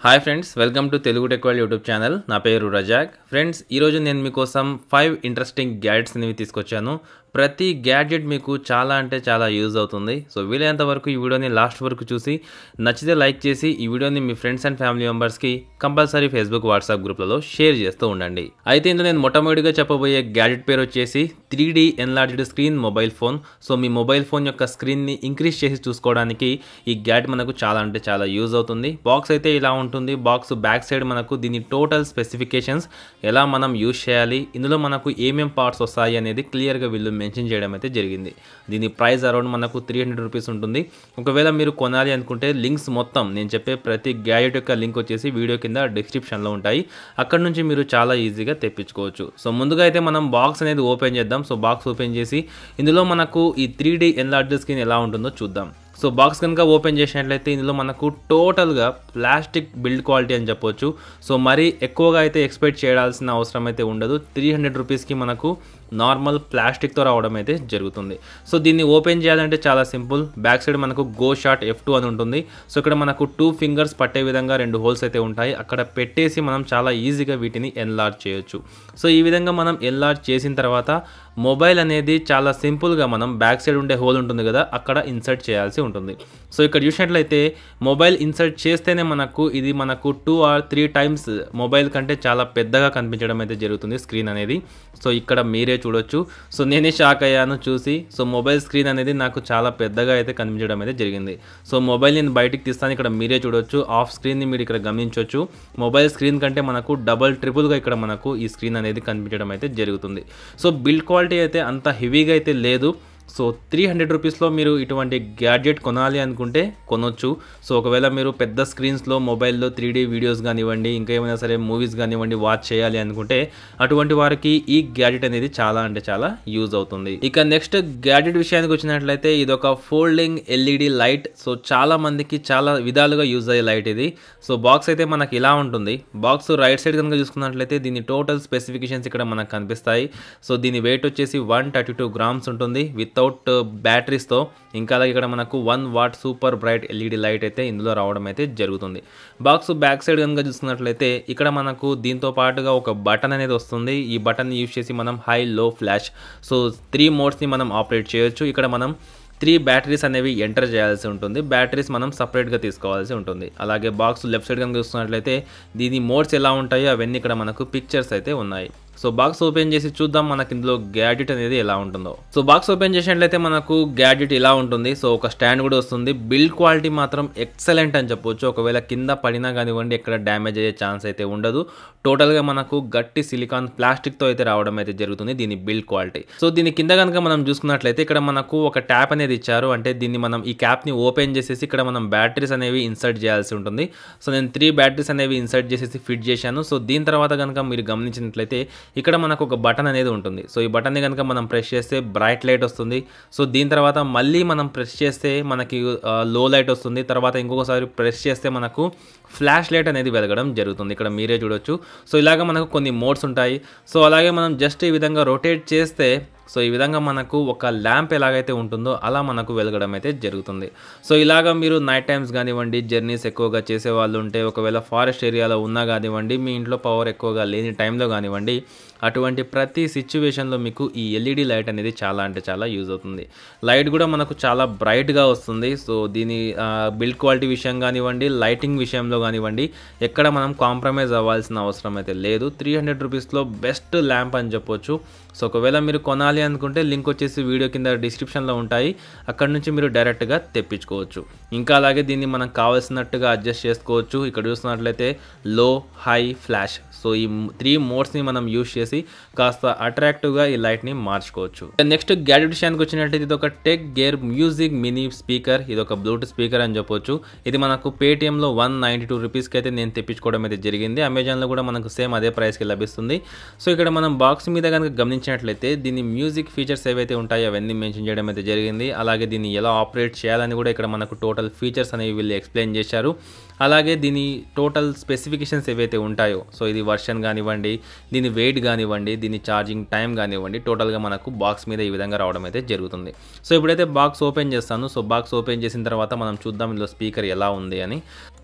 Hi friends welcome to Telugu టెక్వల్ YouTube channel నా పేరు రజాక్ ఫ్రెండ్స్ ఈరోజు నేను మీకోసం ఫైవ్ ఇంట్రెస్టింగ్ గ్యాడ్జెట్స్ అనేవి తీసుకొచ్చాను ప్రతి గ్యాడ్జెట్ మీకు చాలా అంటే చాలా యూజ్ అవుతుంది సో వీలైనంత వరకు ఈ వీడియోని లాస్ట్ వరకు చూసి నచ్చితే లైక్ చేసి ఈ వీడియోని మీ ఫ్రెండ్స్ అండ్ ఫ్యామిలీ మెంబర్స్కి కంపల్సరీ ఫేస్బుక్ వాట్సాప్ గ్రూప్లలో షేర్ చేస్తూ ఉండండి అయితే ఇందులో నేను మొట్టమొదటిగా చెప్పబోయే గ్యాడ్జెట్ పేరు వచ్చేసి three D enlarged screen mobile phone so మీ మొబైల్ ఫోన్ యొక్క స్క్రీన్ని ఇంక్రీజ్ చేసి చూసుకోవడానికి ఈ గ్యాడ్జెట్ మనకు చాలా అంటే చాలా యూజ్ అవుతుంది బాక్స్ అయితే ఇలా ఉంటుంది బాక్స్ బ్యాక్ సైడ్ మనకు దీని టోటల్ స్పెసిఫికేషన్స్ ఎలా మనం యూజ్ చేయాలి ఇందులో మనకు ఏమేం పార్ట్స్ వస్తాయి అనేది క్లియర్గా వీళ్ళు మెన్షన్ చేయడం అయితే జరిగింది దీని ప్రైస్ అరౌండ్ మనకు త్రీ హండ్రెడ్ రూపీస్ ఉంటుంది ఒకవేళ మీరు కొనాలి అనుకుంటే లింక్స్ మొత్తం నేను చెప్పే ప్రతి గ్యాజెట్ యొక్క లింక్ వచ్చేసి వీడియో కింద డిస్క్రిప్షన్లో ఉంటాయి అక్కడ నుంచి మీరు చాలా ఈజీగా తెప్పించుకోవచ్చు సో ముందుగా అయితే మనం బాక్స్ అనేది ఓపెన్ చేద్దాం సో బాక్స్ ఓపెన్ చేసి ఇందులో మనకు ఈ త్రీ డీ ఎన్లార్జ్ స్క్రీన్ ఎలా ఉంటుందో చూద్దాం సో బాక్స్ కనుక ఓపెన్ చేసినట్లయితే ఇందులో మనకు టోటల్గా ప్లాస్టిక్ బిల్డ్ క్వాలిటీ అని చెప్పొచ్చు సో మరీ ఎక్కువగా అయితే ఎక్స్పెక్ట్ చేయాల్సిన అవసరం అయితే ఉండదు త్రీ హండ్రెడ్ రూపీస్కి మనకు నార్మల్ ప్లాస్టిక్తో రావడం అయితే జరుగుతుంది సో దీన్ని ఓపెన్ చేయాలంటే చాలా సింపుల్ బ్యాక్ సైడ్ మనకు గో షాట్ ఎఫ్ టూ అని ఉంటుంది సో ఇక్కడ మనకు టూ ఫింగర్స్ పట్టే విధంగా రెండు హోల్స్ అయితే ఉంటాయి అక్కడ పెట్టేసి మనం చాలా ఈజీగా వీటిని ఎన్లార్జ్ చేయొచ్చు సో ఈ విధంగా మనం ఎన్లార్జ్ చేసిన తర్వాత మొబైల్ అనేది చాలా సింపుల్గా మనం బ్యాక్ సైడ్ ఉండే హోల్ ఉంటుంది కదా అక్కడ ఇన్సర్ట్ చేయాల్సి ఉంటుంది సో ఇక్కడ చూసినట్లయితే మొబైల్ ఇన్సర్ట్ చేస్తేనే మనకు ఇది మనకు two or three times mobile కంటే చాలా పెద్దగా కనిపించడం అయితే జరుగుతుంది స్క్రీన్ అనేది సో ఇక్కడ మీరే చూడొచ్చు సో నేనే షాక్ అయ్యాను చూసి సో మొబైల్ స్క్రీన్ అనేది నాకు చాలా పెద్దగా అయితే కనిపించడం అయితే జరిగింది సో మొబైల్ నేను బయటికి తీస్తాను ఇక్కడ మీరే చూడొచ్చు ఆఫ్ స్క్రీన్ని మీరు ఇక్కడ గమనించవచ్చు మొబైల్ స్క్రీన్ కంటే మనకు డబల్ ట్రిపుల్గా ఇక్కడ మనకు ఈ స్క్రీన్ అనేది కనిపించడం అయితే జరుగుతుంది సో బిల్డ్ క్వాలిటీ అయితే అంత హెవీగా అయితే లేదు సో త్రీ హండ్రెడ్ రూపీస్లో మీరు ఇటువంటి గ్యాడ్జెట్ కొనాలి అనుకుంటే కొనొచ్చు సో ఒకవేళ మీరు పెద్ద స్క్రీన్స్లో మొబైల్లో త్రీ డీ వీడియోస్ కానివ్వండి ఇంకా ఏమైనా సరే మూవీస్ కానివ్వండి వాచ్ చేయాలి అనుకుంటే అటువంటి వారికి ఈ గ్యాడ్జెట్ అనేది చాలా అంటే చాలా యూజ్ అవుతుంది ఇక నెక్స్ట్ గ్యాడ్జెట్ విషయానికి వచ్చినట్లయితే ఇది ఒక ఫోల్డింగ్ ఎల్ఈడి లైట్ సో చాలా మందికి చాలా విధాలుగా యూజ్ అయ్యే లైట్ ఇది సో బాక్స్ అయితే మనకి ఇలా ఉంటుంది బాక్స్ రైట్ సైడ్ కనుక చూసుకున్నట్లయితే దీని టోటల్ స్పెసిఫికేషన్స్ ఇక్కడ మనకు కనిపిస్తాయి సో దీని వెయిట్ వచ్చేసి వన్ థర్టీ టూ గ్రామ్స్ ఉంటుంది వితౌట్ బ్యాటరీస్తో ఇంకా అలాగే ఇక్కడ మనకు one watt super bright LED light అయితే ఇందులో రావడం అయితే జరుగుతుంది బాక్స్ బ్యాక్ సైడ్ కనుక చూసుకున్నట్లయితే ఇక్కడ మనకు దీంతో పాటుగా ఒక బటన్ అనేది వస్తుంది ఈ బటన్ యూజ్ చేసి మనం హై లో ఫ్లాష్ సో త్రీ మోడ్స్ని మనం ఆపరేట్ చేయొచ్చు ఇక్కడ మనం త్రీ బ్యాటరీస్ అనేవి ఎంటర్ చేయాల్సి ఉంటుంది బ్యాటరీస్ మనం సపరేట్గా తీసుకోవాల్సి ఉంటుంది అలాగే బాక్స్ లెఫ్ట్ సైడ్ కనుక చూస్తున్నట్లయితే దీని మోడ్స్ ఎలా ఉంటాయో అవన్నీ ఇక్కడ మనకు పిక్చర్స్ అయితే ఉన్నాయి సో బాక్స్ ఓపెన్ చేసి చూద్దాం మనకి ఇందులో గ్యాడ్జెట్ అనేది ఎలా ఉంటుందో సో బాక్స్ ఓపెన్ చేసినట్లయితే మనకు గ్యాడ్జెట్ ఇలా ఉంటుంది సో ఒక స్టాండ్ కూడా వస్తుంది బిల్డ్ క్వాలిటీ మాత్రం ఎక్సలెంట్ అని చెప్పొచ్చు ఒకవేళ కింద పడినా కానివ్వండి ఎక్కడ డ్యామేజ్ అయ్యే ఛాన్స్ అయితే ఉండదు టోటల్గా మనకు గట్టి సిలికాన్ ప్లాస్టిక్తో అయితే రావడం అయితే జరుగుతుంది దీని బిల్డ్ క్వాలిటీ సో దీని కింద కనుక మనం చూసుకున్నట్లయితే ఇక్కడ మనకు ఒక ట్యాప్ అనేది ఇచ్చారు అంటే దీన్ని మనం ఈ క్యాప్ని ఓపెన్ చేసేసి ఇక్కడ మనం బ్యాటరీస్ అనేవి ఇన్సర్ట్ చేయాల్సి ఉంటుంది సో నేను త్రీ బ్యాటరీస్ అనేవి ఇన్సర్ట్ చేసేసి ఫిట్ చేశాను సో దీని తర్వాత కనుక మీరు గమనించినట్లయితే ఇక్కడ మనకు ఒక బటన్ అనేది ఉంటుంది సో ఈ బటన్ని కనుక మనం ప్రెస్ చేస్తే బ్రైట్ లైట్ వస్తుంది సో దీని తర్వాత మళ్ళీ మనం ప్రెస్ చేస్తే మనకి లో లైట్ వస్తుంది తర్వాత ఇంకొకసారి ప్రెస్ చేస్తే మనకు ఫ్లాష్ లైట్ అనేది వెలగడం జరుగుతుంది ఇక్కడ మీరే చూడొచ్చు సో ఇలాగ మనకు కొన్ని మోడ్స్ ఉంటాయి సో అలాగే మనం జస్ట్ ఈ విధంగా రొటేట్ చేస్తే సో ఈ విధంగా మనకు ఒక ల్యాంప్ ఎలాగైతే ఉంటుందో అలా మనకు వెలగడం అయితే జరుగుతుంది సో ఇలాగ మీరు నైట్ టైమ్స్ కానివ్వండి జర్నీస్ ఎక్కువగా చేసే వాళ్ళు ఉంటే ఒకవేళ ఫారెస్ట్ ఏరియాలో ఉన్నా కానివ్వండి మీ ఇంట్లో పవర్ ఎక్కువగా లేని టైంలో కానివ్వండి అటువంటి ప్రతి సిచ్యువేషన్లో మీకు ఈ ఎల్ఈడి లైట్ అనేది చాలా అంటే చాలా యూజ్ అవుతుంది లైట్ కూడా మనకు చాలా బ్రైట్గా వస్తుంది సో దీని బిల్డ్ క్వాలిటీ విషయం కానివ్వండి లైటింగ్ విషయంలో కానివ్వండి ఎక్కడ మనం కాంప్రమైజ్ అవ్వాల్సిన అవసరం అయితే లేదు త్రీ హండ్రెడ్ రూపీస్లో బెస్ట్ ల్యాంప్ అని చెప్పొచ్చు సో ఒకవేళ మీరు కొనాలి అనుకుంటే లింక్ వచ్చేసి వీడియో కింద డిస్క్రిప్షన్లో ఉంటాయి అక్కడ నుంచి మీరు డైరెక్ట్గా తెప్పించుకోవచ్చు ఇంకా అలాగే దీన్ని మనం కావాల్సినట్టుగా అడ్జస్ట్ చేసుకోవచ్చు ఇక్కడ చూస్తున్నట్లయితే లో హై ఫ్లాష్ సో ఈ త్రీ మోడ్స్ని మనం యూస్ చేసి కాస్త అట్రాక్టివ్గా ఈ లైట్ని మార్చుకోవచ్చు నెక్స్ట్ గ్యాడ్జెట్ విషయానికి వచ్చినట్లయితే ఇది ఒక tech gear music mini speaker ఇది ఒక బ్లూటూత్ స్పీకర్ అని చెప్పొచ్చు ఇది మనకు పేటిఎంలో వన్ నైంటీ టూ రూపీస్కి అయితే నేను తెప్పించుకోవడం అయితే జరిగింది అమెజాన్లో కూడా మనకు సేమ్ అదే ప్రైస్కి లభిస్తుంది సో ఇక్కడ మనం బాక్స్ మీద కనుక గమనించినట్లయితే దీని మ్యూజిక్ ఫీచర్స్ ఏవైతే ఉంటాయో అవన్నీ మెన్షన్ చేయడం అయితే జరిగింది అలాగే దీన్ని ఎలా ఆపరేట్ చేయాలని కూడా ఇక్కడ మనకు టోటల్ ఫీచర్స్ అనేవి వీళ్ళు ఎక్స్ప్లెయిన్ చేశారు అలాగే దీని టోటల్ స్పెసిఫికేషన్స్ ఏవైతే ఉంటాయో సో ఇది వర్షన్ కానివ్వండి దీని వెయిట్ కానివ్వండి దీని ఛార్జింగ్ టైం కానివ్వండి టోటల్గా మనకు బాక్స్ మీద ఈ విధంగా రావడం అయితే జరుగుతుంది సో ఇప్పుడైతే బాక్స్ ఓపెన్ చేస్తాను సో బాక్స్ ఓపెన్ చేసిన తర్వాత మనం చూద్దాం ఇందులో స్పీకర్ ఎలా ఉంది అని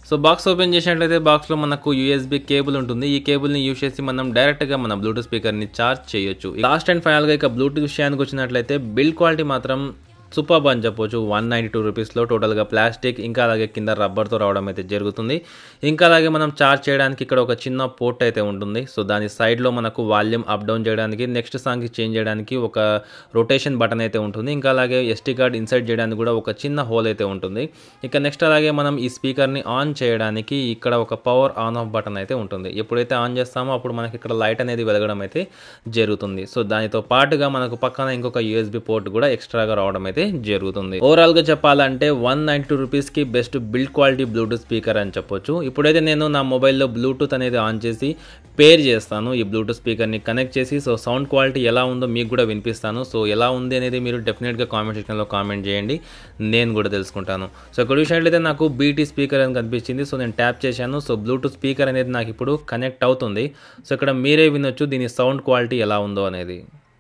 సో బాక్స్ ఓపెన్ చేసినట్లయితే బాక్స్లో మనకు యూఎస్బి కేబుల్ ఉంటుంది ఈ కేబుల్ని యూజ్ చేసి మనం డైరెక్ట్గా మన బ్లూటూత్ స్పీకర్ని ఛార్జ్ చేయొచ్చు లాస్ట్ అండ్ ఫైనల్గా ఇక బ్లూటూత్ విషయానికి వచ్చినట్లయితే బిల్డ్ క్వాలిటీ మాత్రం సూపర్ అని చెప్పొచ్చు వన్ నైంటీ టూ రూపీస్లో టోటల్గా ప్లాస్టిక్ ఇంకా అలాగే కింద రబ్బర్తో రావడం అయితే జరుగుతుంది ఇంకా అలాగే మనం చార్జ్ చేయడానికి ఇక్కడ ఒక చిన్న పోర్ట్ అయితే ఉంటుంది సో దాని సైడ్లో మనకు వాల్యూమ్ అప్ డౌన్ చేయడానికి నెక్స్ట్ సాంగ్కి చేంజ్ చేయడానికి ఒక రొటేషన్ బటన్ అయితే ఉంటుంది ఇంకా అలాగే ఎస్టీ కార్డ్ ఇన్సర్ట్ చేయడానికి కూడా ఒక చిన్న హోల్ అయితే ఉంటుంది ఇక నెక్స్ట్ అలాగే మనం ఈ స్పీకర్ని ఆన్ చేయడానికి ఇక్కడ ఒక పవర్ ఆన్ ఆఫ్ బటన్ అయితే ఉంటుంది ఎప్పుడైతే ఆన్ చేస్తామో అప్పుడు మనకి ఇక్కడ లైట్ అనేది వెలగడం అయితే జరుగుతుంది సో దానితో పాటుగా మనకు పక్కన ఇంకొక యూఎస్బి పోర్ట్ కూడా ఎక్స్ట్రాగా రావడం అయితే జరుగుతుంది ఓవరాల్ గా చెప్పాలంటే వన్ నైన్టీ టూ రూపీస్ కి best build quality Bluetooth speaker అని చెప్పొచ్చు ఇప్పుడైతే నేను నా మొబైల్లో బ్లూటూత్ అనేది ఆన్ చేసి పేర్ చేస్తాను ఈ బ్లూటూత్ స్పీకర్ని కనెక్ట్ చేసి సో సౌండ్ క్వాలిటీ ఎలా ఉందో మీకు కూడా వినిపిస్తాను సో ఎలా ఉంది అనేది మీరు డెఫినెట్గా కామెంట్ సెక్షన్లో కామెంట్ చేయండి నేను కూడా తెలుసుకుంటాను సో ఇక్కడ చూసినట్లయితే నాకు బీటీ స్పీకర్ అని కనిపించింది సో నేను ట్యాప్ చేశాను సో బ్లూటూత్ స్పీకర్ అనేది నాకు ఇప్పుడు కనెక్ట్ అవుతుంది సో ఇక్కడ మీరే వినొచ్చు దీని సౌండ్ క్వాలిటీ ఎలా ఉందో అనేది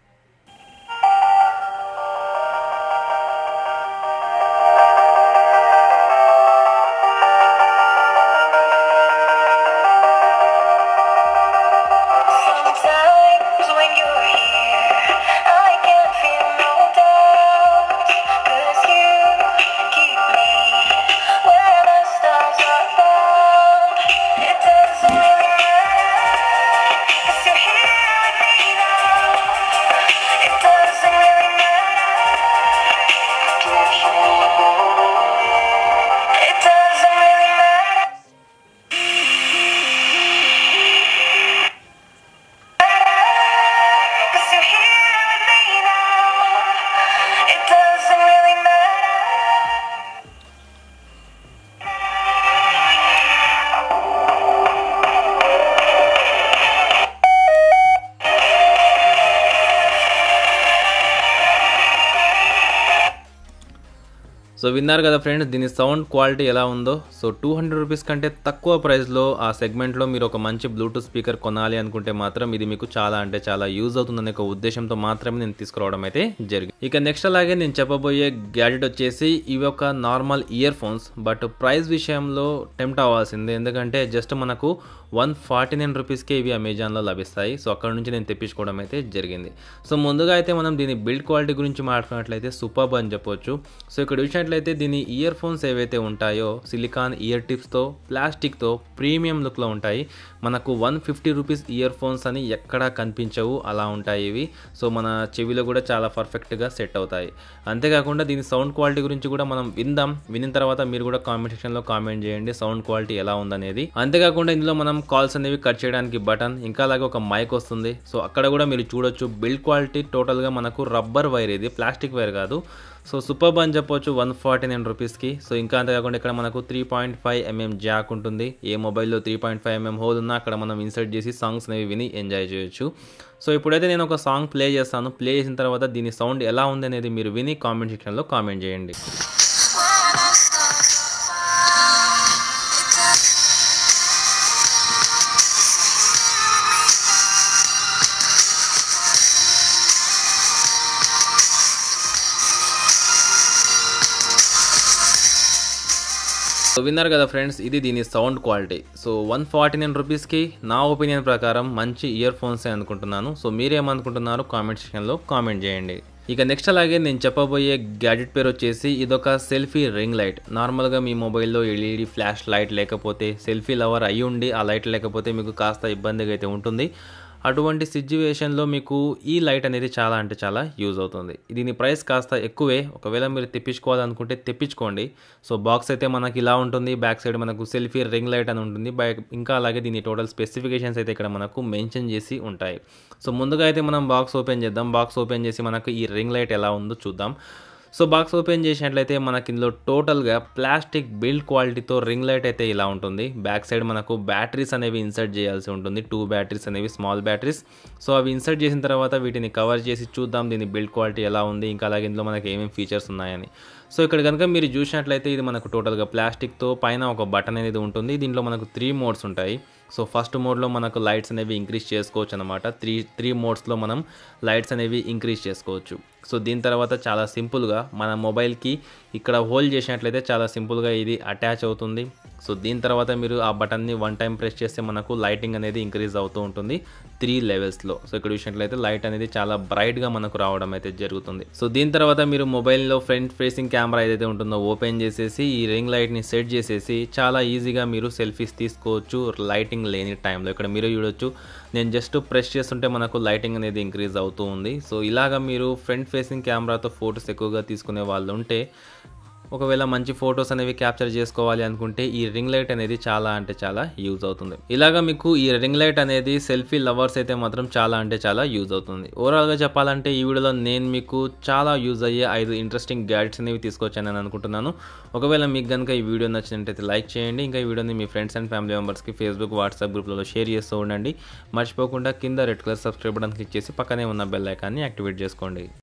Sometimes when you're here, I can feel no doubt. 'Cause you keep me where the stars are found. It doesn't really matter, 'cause you're here with me now. It doesn't really matter. It doesn't really matter. Cause you're here with me now. It doesn't really matter. So విన్నారు కదా friends దీని sound quality ఎలా ఉందో so two hundred rupees కంటే తక్కువ ప్రైస్లో ఆ సెగ్మెంట్లో మీరు ఒక మంచి బ్లూటూత్ స్పీకర్ కొనాలి అనుకుంటే మాత్రం ఇది మీకు చాలా అంటే చాలా యూజ్ అవుతుందనే ఒక ఉద్దేశంతో మాత్రమే నేను తీసుకురావడం అయితే జరిగింది ఇక నెక్స్ట్ అలాగే నేను చెప్పబోయే గ్యాడ్జెట్ వచ్చేసి ఇవి ఒక normal earphones but price విషయంలో టెంప్ట్ అవ్వాల్సిందే ఎందుకంటే జస్ట్ మనకు వన్ ఫార్టీ నైన్ రూపీస్కే ఇవి అమెజాన్లో లభిస్తాయి సో అక్కడ నుంచి నేను తెప్పించుకోవడం అయితే జరిగింది సో ముందుగా అయితే మనం దీని బిల్డ్ క్వాలిటీ గురించి మాట్లాడుకున్నట్లయితే సూపర్ అని చెప్పొచ్చు సో ఇక్కడ చూసినట్లయితే దీని ఇయర్ ఫోన్స్ ఏవైతే ఉంటాయో సిలికాన్ ఇయర్ టిప్స్తో ప్లాస్టిక్తో ప్రీమియం లుక్లో ఉంటాయి మనకు one fifty rupees earphones అని ఎక్కడా కనిపించవు అలా ఉంటాయి ఇవి సో మన చెవిలో కూడా చాలా పర్ఫెక్ట్గా సెట్ అవుతాయి అంతేకాకుండా దీని సౌండ్ క్వాలిటీ గురించి కూడా మనం విందాం వినిన తర్వాత మీరు కూడా కామెంట్ సెక్షన్లో కామెంట్ చేయండి సౌండ్ క్వాలిటీ ఎలా ఉందనేది అంతేకాకుండా ఇందులో మనం కాల్స్ అనేవి కట్ చేయడానికి బటన్ ఇంకా అలాగే ఒక మైక్ వస్తుంది సో అక్కడ కూడా మీరు చూడొచ్చు బిల్డ్ క్వాలిటీ టోటల్గా మనకు రబ్బర్ వైర్ ఇది ప్లాస్టిక్ వైర్ కాదు సో సూపర్ అని చెప్పొచ్చు వన్ ఫార్టీ నైన్ రూపీస్కి సో ఇంకా అంతేకాకుండా ఇక్కడ మనకు three point five MM jack ఉంటుంది ఏ మొబైల్లో three point five MM hole ఉన్నా అక్కడ మనం ఇన్సర్ట్ చేసి సాంగ్స్ అనేవి విని ఎంజాయ్ చేయొచ్చు సో ఇప్పుడైతే నేను ఒక సాంగ్ ప్లే చేస్తాను ప్లే చేసిన తర్వాత దీని సౌండ్ ఎలా ఉంది అనేది మీరు విని కామెంట్ సెక్షన్లో కామెంట్ చేయండి సో విన్నారు కదా ఫ్రెండ్స్ ఇది దీని sound quality so one forty nine రూపీస్కి నా ఒపీనియన్ ప్రకారం మంచి ఇయర్ ఫోన్సే అనుకుంటున్నాను సో మీరేమనుకుంటున్నారు కామెంట్ సెక్షన్లో కామెంట్ చేయండి ఇక నెక్స్ట్ అలాగే నేను చెప్పబోయే గ్యాడ్జెట్ పేరు వచ్చేసి ఇదొక సెల్ఫీ రింగ్ లైట్ నార్మల్గా మీ మొబైల్లో ఎల్ఈడి ఫ్లాష్ లైట్ లేకపోతే సెల్ఫీ లవర్ అయి ఉండి ఆ లైట్ లేకపోతే మీకు కాస్త ఇబ్బందిగా అయితే ఉంటుంది అటువంటి సిచ్యువేషన్లో మీకు ఈ లైట్ అనేది చాలా అంటే చాలా యూజ్ అవుతుంది దీని ప్రైస్ కాస్త ఎక్కువే ఒకవేళ మీరు తెప్పించుకోవాలనుకుంటే తెప్పించుకోండి సో బాక్స్ అయితే మనకి ఇలా ఉంటుంది బ్యాక్ సైడ్ మనకు సెల్ఫీ రింగ్ లైట్ అని ఉంటుంది బై- ఇంకా అలాగే దీని టోటల్ స్పెసిఫికేషన్స్ అయితే ఇక్కడ మనకు మెన్షన్ చేసి ఉంటాయి సో ముందుగా అయితే మనం బాక్స్ ఓపెన్ చేద్దాం బాక్స్ ఓపెన్ చేసి మనకు ఈ రింగ్ లైట్ ఎలా ఉందో చూద్దాం సో బాక్స్ ఓపెన్ చేసినట్లయితే మనకి ఇందులో టోటల్గా ప్లాస్టిక్ బిల్డ్ క్వాలిటీతో రింగ్ లైట్ అయితే ఇలా ఉంటుంది బ్యాక్ సైడ్ మనకు బ్యాటరీస్ అనేవి ఇన్సర్ట్ చేయాల్సి ఉంటుంది టూ బ్యాటరీస్ అనేవి స్మాల్ బ్యాటరీస్ సో అవి ఇన్సర్ట్ చేసిన తర్వాత వీటిని కవర్ చేసి చూద్దాం దీని బిల్డ్ క్వాలిటీ ఎలా ఉంది ఇంకా అలాగే ఇందులో మనకి ఏమేమి ఫీచర్స్ ఉన్నాయని సో ఇక్కడ కనుక మీరు చూసినట్లయితే ఇది మనకు టోటల్గా ప్లాస్టిక్తో పైన ఒక బటన్ అనేది ఉంటుంది దీంట్లో మనకు త్రీ మోడ్స్ ఉంటాయి సో ఫస్ట్ మోడ్లో మనకు లైట్స్ అనేవి ఇంక్రీజ్ చేసుకోవచ్చు అనమాట త్రీ త్రీ మోడ్స్లో మనం లైట్స్ అనేవి ఇంక్రీజ్ చేసుకోవచ్చు సో దీని తర్వాత చాలా సింపుల్గా మన మొబైల్కి ఇక్కడ హోల్డ్ చేసినట్లయితే చాలా సింపుల్గా ఇది అటాచ్ అవుతుంది సో దీని తర్వాత మీరు ఆ బటన్ని వన్ టైం ప్రెస్ చేస్తే మనకు లైటింగ్ అనేది ఇంక్రీజ్ అవుతూ ఉంటుంది త్రీ లెవెల్స్లో సో ఇక్కడ చూసినట్లయితే లైట్ అనేది చాలా బ్రైట్గా మనకు రావడం అయితే జరుగుతుంది సో దీని తర్వాత మీరు మొబైల్లో ఫ్రంట్ ఫేసింగ్ కెమెరా ఏదైతే ఉంటుందో ఓపెన్ చేసేసి ఈ రింగ్ లైట్ని సెట్ చేసేసి చాలా ఈజీగా మీరు సెల్ఫీస్ తీసుకోవచ్చు లైటింగ్ లేని టైంలో ఇక్కడ మీరు చూడొచ్చు నేను జస్ట్ ప్రెస్ చేస్తుంటే మనకు లైటింగ్ అనేది ఇంక్రీజ్ అవుతూ ఉంది సో ఇలాగ మీరు ఫ్రంట్ ఫేసింగ్ కెమెరాతో ఫొటోస్ ఎక్కువగా తీసుకునే వాళ్ళు ఉంటే ఒకవేళ మంచి ఫొటోస్ అనేవి క్యాప్చర్ చేసుకోవాలి అనుకుంటే ఈ రింగ్ లైట్ అనేది చాలా అంటే చాలా యూజ్ అవుతుంది ఇలాగా మీకు ఈ రింగ్ లైట్ అనేది సెల్ఫీ లవర్స్ అయితే మాత్రం చాలా అంటే చాలా యూజ్ అవుతుంది ఓవరాల్గా చెప్పాలంటే ఈ వీడియోలో నేను మీకు చాలా యూజ్ అయ్యే ఐదు ఇంట్రెస్టింగ్ గ్యాడ్స్ అనేవి తీసుకొచ్చానని అనుకుంటున్నాను ఒకవేళ మీకు కనుక ఈ వీడియో నచ్చినట్టయితే లైక్ చేయండి ఇంకా ఈ వీడియోని మీ ఫ్రెండ్స్ అండ్ ఫ్యామిలీ మెంబర్స్కి ఫేస్బుక్ వాట్సాప్ గ్రూప్లలో షేర్ చేస్తూ ఉండండి మర్చిపోకుండా కింద red colour subscribe button click చేసి పక్కనే ఉన్న బెల్ ఐకాన్ని యాక్టివేట్ చేసుకోండి